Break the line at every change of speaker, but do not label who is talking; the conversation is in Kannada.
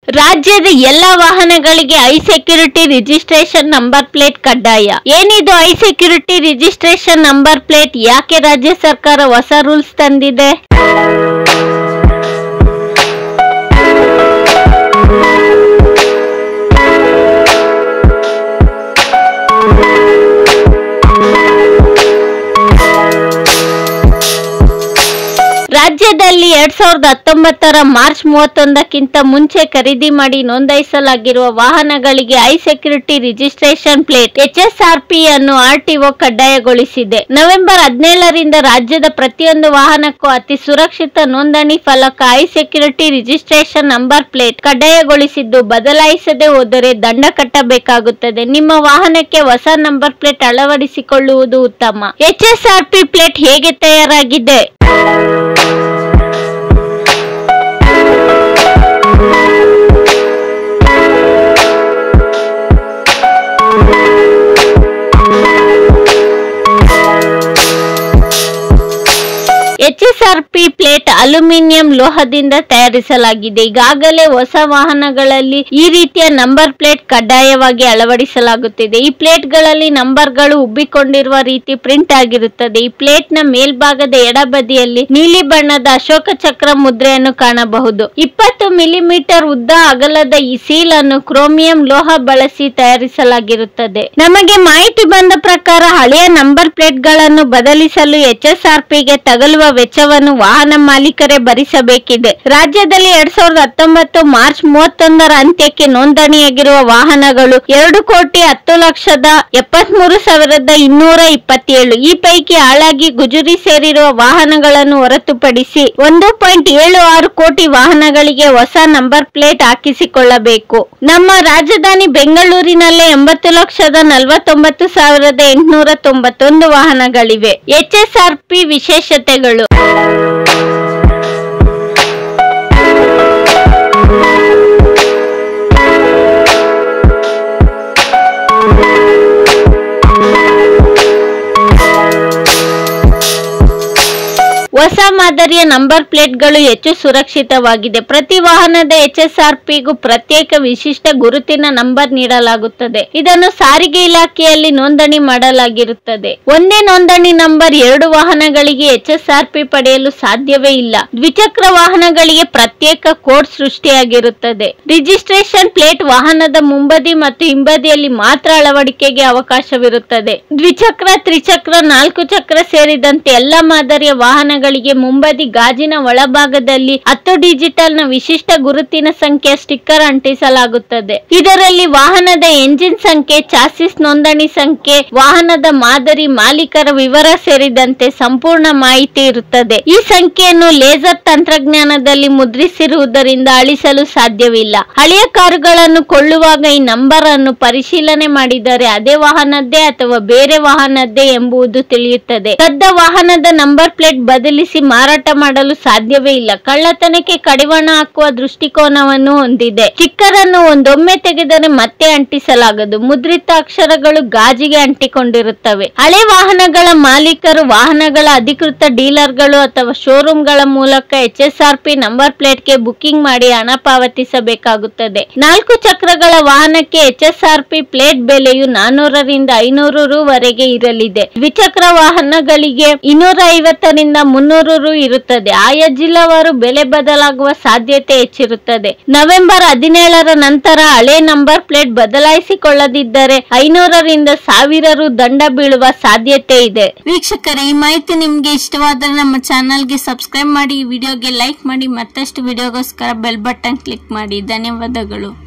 ರಾಜ್ಯದ ಎಲ್ಲ ವಾಹನಗಳಿಗೆ high security registration number plate ಕಡ್ಡಾಯ ಏನಿದು high security registration number plate ಯಾಕೆ ರಾಜ್ಯ ಸರ್ಕಾರ ಹೊಸ ರೂಲ್ಸ್ ತಂದಿದೆ ರಾಜ್ಯದಲ್ಲಿ ಎರಡ್ ಸಾವಿರದ ಹತ್ತೊಂಬತ್ತರ ಮಾರ್ಚ್ ಮೂವತ್ತೊಂದಕ್ಕಿಂತ ಮುಂಚೆ ಖರೀದಿ ಮಾಡಿ ನೋಂದಾಯಿಸಲಾಗಿರುವ ವಾಹನಗಳಿಗೆ high security registration plate HSRP ಅನ್ನು ಆರ್ಟಿಒ ಕಡ್ಡಾಯಗೊಳಿಸಿದೆ ನವೆಂಬರ್ ಹದಿನೇಳರಿಂದ ರಾಜ್ಯದ ಪ್ರತಿಯೊಂದು ವಾಹನಕ್ಕೂ ಅತಿ ಸುರಕ್ಷಿತ ನೋಂದಣಿ ಫಲಕ high security registration number plate ಕಡ್ಡಾಯಗೊಳಿಸಿದ್ದು ಬದಲಾಯಿಸದೆ ಹೋದರೆ ದಂಡ ಕಟ್ಟಬೇಕಾಗುತ್ತದೆ ನಿಮ್ಮ ವಾಹನಕ್ಕೆ ಹೊಸ ನಂಬರ್ ಪ್ಲೇಟ್ ಅಳವಡಿಸಿಕೊಳ್ಳುವುದು ಉತ್ತಮ ಎಚ್ಎಸ್ಆರ್ಪಿ ಪ್ಲೇಟ್ ಹೇಗೆ ತಯಾರಾಗಿದೆ ಎಚ್ಎಸ್ಆರ್ಪಿ ಪ್ಲೇಟ್ ಅಲ್ಯೂಮಿನಿಯಂ ಲೋಹದಿಂದ ತಯಾರಿಸಲಾಗಿದೆ ಈಗಾಗಲೇ ಹೊಸ ವಾಹನಗಳಲ್ಲಿ ಈ ರೀತಿಯ ನಂಬರ್ ಪ್ಲೇಟ್ ಕಡ್ಡಾಯವಾಗಿ ಅಳವಡಿಸಲಾಗುತ್ತಿದೆ ಈ ಪ್ಲೇಟ್ಗಳಲ್ಲಿ ನಂಬರ್ಗಳು ಉಬ್ಬಿಕೊಂಡಿರುವ ರೀತಿ ಪ್ರಿಂಟ್ ಆಗಿರುತ್ತದೆ ಈ ಪ್ಲೇಟ್ ನ ಮೇಲ್ಭಾಗದ ಎಡಬದಿಯಲ್ಲಿ ನೀಲಿ ಬಣ್ಣದ ಅಶೋಕ ಚಕ್ರ ಮುದ್ರೆಯನ್ನು ಕಾಣಬಹುದು ಇಪ್ಪತ್ತು ಮಿಲಿಮೀಟರ್ ಉದ್ದ ಅಗಲದ ಈ ಸೀಲ್ ಅನ್ನು ಕ್ರೋಮಿಯಂ ಲೋಹ ಬಳಸಿ ತಯಾರಿಸಲಾಗಿರುತ್ತದೆ ನಮಗೆ ಮಾಹಿತಿ ಬಂದ ಪ್ರಕಾರ ಹಳೆಯ ನಂಬರ್ ಪ್ಲೇಟ್ ಗಳನ್ನು ಬದಲಿಸಲು ಎಚ್ಎಸ್ಆರ್ಪಿಗೆ ತಗಲುವ ವೆಚ್ಚವನ್ನು ವಾಹನ ಮಾಲೀಕರೇ ಭರಿಸಬೇಕಿದೆ ರಾಜ್ಯದಲ್ಲಿ ಎರಡ್ ಸಾವಿರದ ಹತ್ತೊಂಬತ್ತು ಮಾರ್ಚ್ ಮೂವತ್ತೊಂದರ ಅಂತ್ಯಕ್ಕೆ ನೋಂದಣಿಯಾಗಿರುವ ವಾಹನಗಳು ಎರಡು ಕೋಟಿ ಹತ್ತು ಲಕ್ಷದ ಎಪ್ಪತ್ಮೂರು ಸಾವಿರದ ಇನ್ನೂರ ಇಪ್ಪತ್ತೇಳು ಈ ಪೈಕಿ ಹಾಳಾಗಿ ಗುಜುರಿ ಸೇರಿರುವ ವಾಹನಗಳನ್ನು ಹೊರತುಪಡಿಸಿ ಒಂದು ಪಾಯಿಂಟ್ ಏಳು ಆರು ಕೋಟಿ ವಾಹನಗಳಿಗೆ ಹೊಸ ನಂಬರ್ ಪ್ಲೇಟ್ ಹಾಕಿಸಿಕೊಳ್ಳಬೇಕು ನಮ್ಮ ರಾಜಧಾನಿ ಬೆಂಗಳೂರಿನಲ್ಲೇ ಎಂಬತ್ತು ಲಕ್ಷದ ನಲವತ್ತೊಂಬತ್ತು ಸಾವಿರದ ಎಂಟುನೂರ ತೊಂಬತ್ತೊಂದು ವಾಹನಗಳಿವೆ ಎಚ್ಎಸ್ಆರ್ಪಿ ವಿಶೇಷತೆಗಳು ಹೊಸ ಮಾದರಿಯ ನಂಬರ್ ಪ್ಲೇಟ್ಗಳು ಹೆಚ್ಚು ಸುರಕ್ಷಿತವಾಗಿದೆ ಪ್ರತಿ ವಾಹನದ ಎಚ್ಎಸ್ಆರ್ಪಿಗೂ ಪ್ರತ್ಯೇಕ ವಿಶಿಷ್ಟ ಗುರುತಿನ ನಂಬರ್ ನೀಡಲಾಗುತ್ತದೆ ಇದನ್ನು ಸಾರಿಗೆ ಇಲಾಖೆಯಲ್ಲಿ ನೋಂದಣಿ ಮಾಡಲಾಗಿರುತ್ತದೆ ಒಂದೇ ನೋಂದಣಿ ನಂಬರ್ ಎರಡು ವಾಹನಗಳಿಗೆ ಎಚ್ಎಸ್ಆರ್ಪಿ ಪಡೆಯಲು ಸಾಧ್ಯವೇ ಇಲ್ಲ ದ್ವಿಚಕ್ರ ವಾಹನಗಳಿಗೆ ಪ್ರತ್ಯೇಕ ಕೋಡ್ ಸೃಷ್ಟಿಯಾಗಿರುತ್ತದೆ ರಿಜಿಸ್ಟ್ರೇಷನ್ ಪ್ಲೇಟ್ ವಾಹನದ ಮುಂಬದಿ ಮತ್ತು ಹಿಂಬದಿಯಲ್ಲಿ ಮಾತ್ರ ಅಳವಡಿಕೆಗೆ ಅವಕಾಶವಿರುತ್ತದೆ ದ್ವಿಚಕ್ರ ತ್ರಿಚಕ್ರ ನಾಲ್ಕು ಚಕ್ರ ಸೇರಿದಂತೆ ಎಲ್ಲ ಮಾದರಿಯ ವಾಹನಗಳಿಗೆ ಮುಂಬದಿ ಗಾಜಿನ ಒಳಭಾಗದಲ್ಲಿ ಹತ್ತು ಡಿಜಿಟಲ್ ನ ವಿಶಿಷ್ಟ ಗುರುತಿನ ಸಂಖ್ಯೆ ಸ್ಟಿಕ್ಕರ್ ಅಂಟಿಸಲಾಗುತ್ತದೆ ಇದರಲ್ಲಿ ವಾಹನದ ಎಂಜಿನ್ ಸಂಖ್ಯೆ ಚಾಸಿಸ್ ನೋಂದಣಿ ಸಂಖ್ಯೆ ವಾಹನದ ಮಾದರಿ ಮಾಲೀಕರ ವಿವರ ಸೇರಿದಂತೆ ಸಂಪೂರ್ಣ ಮಾಹಿತಿ ಇರುತ್ತದೆ ಈ ಸಂಖ್ಯೆಯನ್ನು ಲೇಸರ್ ತಂತ್ರಜ್ಞಾನದಲ್ಲಿ ಮುದ್ರಿಸಿರುವುದರಿಂದ ಅಳಿಸಲು ಸಾಧ್ಯವಿಲ್ಲ ಹಳೆಯ ಕಾರುಗಳನ್ನು ಕೊಳ್ಳುವಾಗ ಈ ನಂಬರ್ ಅನ್ನು ಪರಿಶೀಲನೆ ಮಾಡಿದರೆ ಅದೇ ವಾಹನದ್ದೇ ಅಥವಾ ಬೇರೆ ವಾಹನದ್ದೇ ಎಂಬುದು ತಿಳಿಯುತ್ತದೆ ಕದ್ದ ವಾಹನದ ನಂಬರ್ ಪ್ಲೇಟ್ ಬದಲಿಸಿ ಮಾರಾಟ ಮಾಡಲು ಸಾಧ್ಯವೇ ಇಲ್ಲ ಕಳ್ಳತನಕ್ಕೆ ಕಡಿವಾಣ ಹಾಕುವ ದೃಷ್ಟಿಕೋನವನ್ನು ಹೊಂದಿದೆ ಸ್ಟಿಕ್ಕರನ್ನು ಒಂದೊಮ್ಮೆ ತೆಗೆದರೆ ಮತ್ತೆ ಅಂಟಿಸಲಾಗದು ಮುದ್ರಿತ ಅಕ್ಷರಗಳು ಗಾಜಿಗೆ ಅಂಟಿಕೊಂಡಿರುತ್ತವೆ ಹಳೆ ವಾಹನಗಳ ಮಾಲೀಕರು ವಾಹನಗಳ ಅಧಿಕೃತ ಡೀಲರ್ಗಳು ಅಥವಾ ಶೋರೂಮ್ಗಳ ಮೂಲಕ ಎಚ್ಎಸ್ಆರ್ಪಿ ನಂಬರ್ ಪ್ಲೇಟ್ಗೆ ಬುಕಿಂಗ್ ಮಾಡಿ ಹಣ ಪಾವತಿಸಬೇಕಾಗುತ್ತದೆ ನಾಲ್ಕು ಚಕ್ರಗಳ ವಾಹನಕ್ಕೆ ಎಚ್ಎಸ್ಆರ್ಪಿ ಪ್ಲೇಟ್ ಬೆಲೆಯು ನಾನೂರರಿಂದ ಐನೂರು ರು ವರೆಗೆ ಇರಲಿದೆ ದ್ವಿಚಕ್ರ ವಾಹನಗಳಿಗೆ ಇನ್ನೂರ ಐವತ್ತರಿಂದ ಮುನ್ನೂರು ರು ಇರುತ್ತದೆ ಆಯಾ ಜಿಲ್ಲಾವಾರು ಬೆಲೆ ಬದಲಾಗುವ ಸಾಧ್ಯತೆ ಹೆಚ್ಚಿರುತ್ತದೆ ನವೆಂಬರ್ ಹದಿನೇಳರ ನಂತರ ಹಳೆ ನಂಬರ್ ಪ್ಲೇಟ್ ಬದಲಾಯಿಸಿಕೊಳ್ಳದಿದ್ದರೆ ಐನೂರರಿಂದ ಸಾವಿರ ರು ದಂಡ ಬೀಳುವ ಸಾಧ್ಯತೆ ಇದೆ
ವೀಕ್ಷಕರೇ ಈ ಮಾಹಿತಿ ನಿಮ್ಗೆ ಇಷ್ಟವಾದರೆ ನಮ್ಮ ಚಾನಲ್ಗೆ ಸಬ್ಸ್ಕ್ರೈಬ್ ಮಾಡಿ ಈ ವಿಡಿಯೋಗೆ ಲೈಕ್ ಮಾಡಿ ಮತ್ತಷ್ಟು ವಿಡಿಯೋಗೋಸ್ಕರ ಬೆಲ್ ಬಟನ್ ಕ್ಲಿಕ್ ಮಾಡಿ ಧನ್ಯವಾದಗಳು